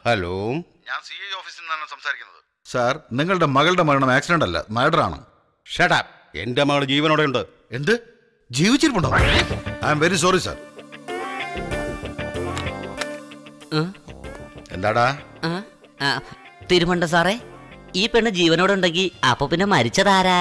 Hello ഞാൻ C I ഓഫീസിൽ നിന്നാണ് സംസാരിക്കുന്നത് സാർ നിങ്ങളുടെ മകളുടെ മരണം ആക്സിഡന്റ് അല്ല മർഡർ ആണ് ഷടാപ്പ് എന്റെ മകൾ ജീവനോടെ ഉണ്ട് എന്ത് ജീവിച്ചിരിപ്പുണ്ടോ I'm very sorry sir എന്താടാ ആ, ആ, തിരുമണ്ട സാറേ ഈ പെണ്ണ് ജീവനോടെ ഉണ്ടെങ്കിൽ അപ്പൊ പിന്നെ മരിച്ചതാരാ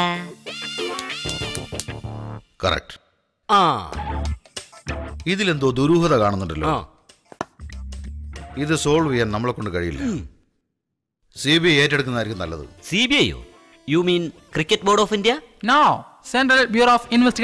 കറക്റ്റ് ആ ഇതിലെന്തോ ദുരൂഹത കാണുന്നുണ്ടല്ലോ ആ. ഇത് സോൾവ് ചെയ്യാൻ നമ്മളെ കൊണ്ട് കഴിയില്ല സി ബി ഐ ഏറ്റെടുക്കുന്നതായിരിക്കും നല്ലത് സി ബി ഐയോ you mean cricket board of India Now, Central Bureau of Investigation.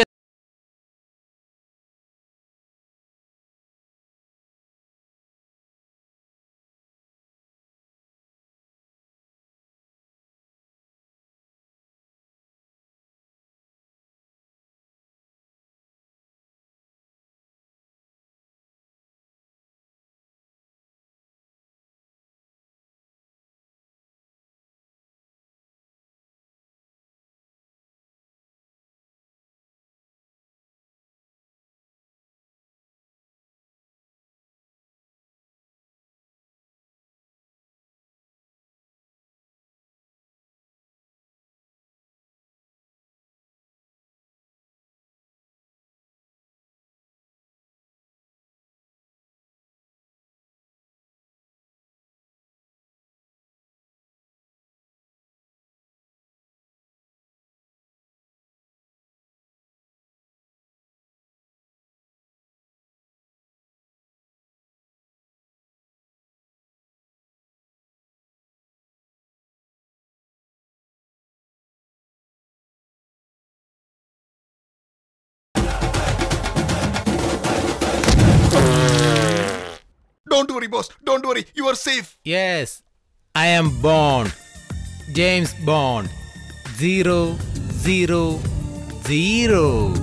Don't worry boss don't worry you are safe Yes, I am Bond. James Bond. Zero, zero, zero.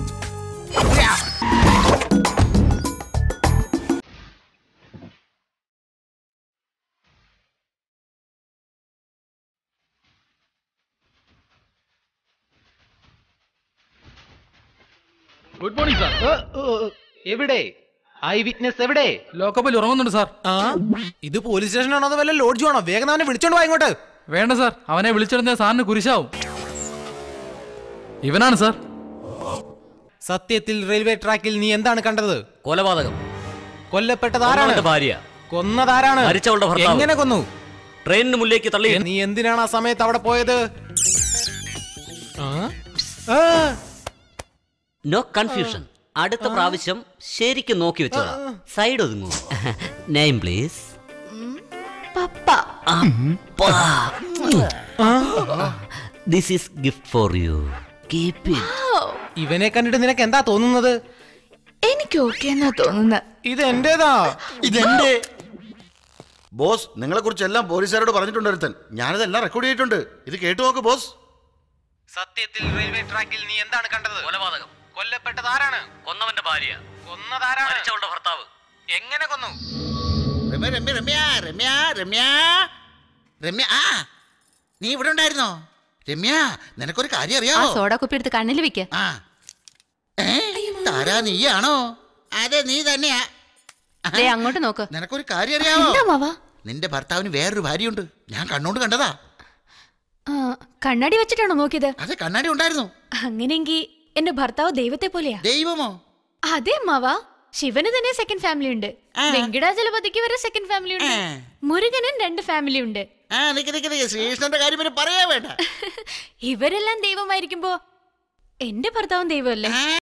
Good morning sir എവിടെ eyewitness എവിടെ ലോക്കപ്പിൽ ഉറങ്ങുന്നുണ്ട് sir ആ ഇത് police സ്റ്റേഷനാണോ അതോ വല്ല lodge ആണോ വേഗം അവനെ വിളിച്ചോണ്ട് പോയി ഇങ്ങോട്ട് വേണ്ട സാർ അവനെ വിളിച്ചിടുന്ന സാറിന് കുരിശാവും ഇവനാണ് സാർ സത്യത്തിൽ റെയിൽവേ ട്രാക്കിൽ നീ എന്താണ് കണ്ടത് കൊലപാതകം കൊല്ലപ്പെട്ടത് ആരാണ് കൊന്നവന്റെ ഭാര്യ കൊന്നതാരാണ് മരിച്ചവളുടെ ഭർത്താവ്. എങ്ങനെ കൊന്നു ട്രെയിനിന് മുന്നിലേക്ക് തള്ളി നീ എന്തിനാണ് ആ സമയത്ത് അവിടെ പോയത് ആ? ആ. നോ കൺഫ്യൂഷൻ അടുത്ത പ്രാവശ്യം ശരിക്കും നോക്കി വെച്ചോളാം സൈഡ് ഒതുങ്ങൂ name please this is gift for you keep it ഇവനെ കണ്ടിട്ട് നിനക്ക് എന്താ തോന്നുന്നത് എനിക്ക് ഓക്കെ എന്നാ തോന്നുന്നത് ഇത് എന്റേതാ ഇതെന്റെ ബോസ് നിങ്ങളെ കുറിച്ച് എല്ലാം പോലീസുകാരോട് പറഞ്ഞിട്ടുണ്ട് ഒരുത്തൻ ഞാനിതെല്ലാം റെക്കോർഡ് ചെയ്തിട്ടുണ്ട് ഇത് കേട്ടു നോക്ക് ബോസ് സത്യത്തിൽ റെയിൽവേ ട്രാക്കിൽ നീ എന്താണ് കണ്ടത് കൊലപാതകം കൊല്ലപ്പെട്ടത് ആരാണ് കൊന്നവന്റെ ഭാര്യ കൊന്നതാരാണ് മരിച്ചവളുടെ ഭർത്താവ് എങ്ങനെ കൊന്നു രമ്യ രമ്യ രമ്യ രമ്യ രമ്യ രമ്യ ആ നീ ഇവിടെ ഉണ്ടായിരുന്നോ രമ്യ നിനക്കൊരു കാര്യം ആ അറിയാമോ സോഡ കുപ്പി എടുത്ത് കണ്ണിൽ വെക്ക ആ ഏ താരാ നീയാണോ അതെ നീ തന്നെയാ ദേ അങ്ങോട്ട് നോക്ക് നിനക്കൊരു കാര്യം അറിയാമോ എന്താ മാവാ നിന്റെ ഭർത്താവിന് വേറൊരു ഭാര്യയുണ്ട് ഞാൻ കണ്ണോണ്ട് കണ്ടതാ ആ, കണ്ണാടി വെച്ചിട്ടാണോ നോക്കിയത് അതെ കണ്ണാടി ഉണ്ടായിരുന്നു അങ്ങനെയെങ്കിൽ എന്റെ ഭർത്താവ് ദൈവത്തെ പോലെയാ ദൈവമോ അതെ മാവാ ശിവന് തന്നെ സെക്കൻഡ് ഫാമിലി ഉണ്ട് ആ. വെങ്കിടാചലപതിക്ക് വരെ സെക്കൻഡ് ഫാമിലി ഉണ്ട് ആ. മുരുകനും രണ്ട് ഫാമിലി ഉണ്ട് ആ നിക്ക് നിക്ക് നിക്ക് ശ്രീകൃഷ്ണന്റെ കാര്യം പിന്നെ പറയാ വേണ്ട ഇവരെല്ലാം ദൈവമായിരിക്കുമ്പോ എന്റെ ഭർത്താവും ദൈവമല്ലേ ആ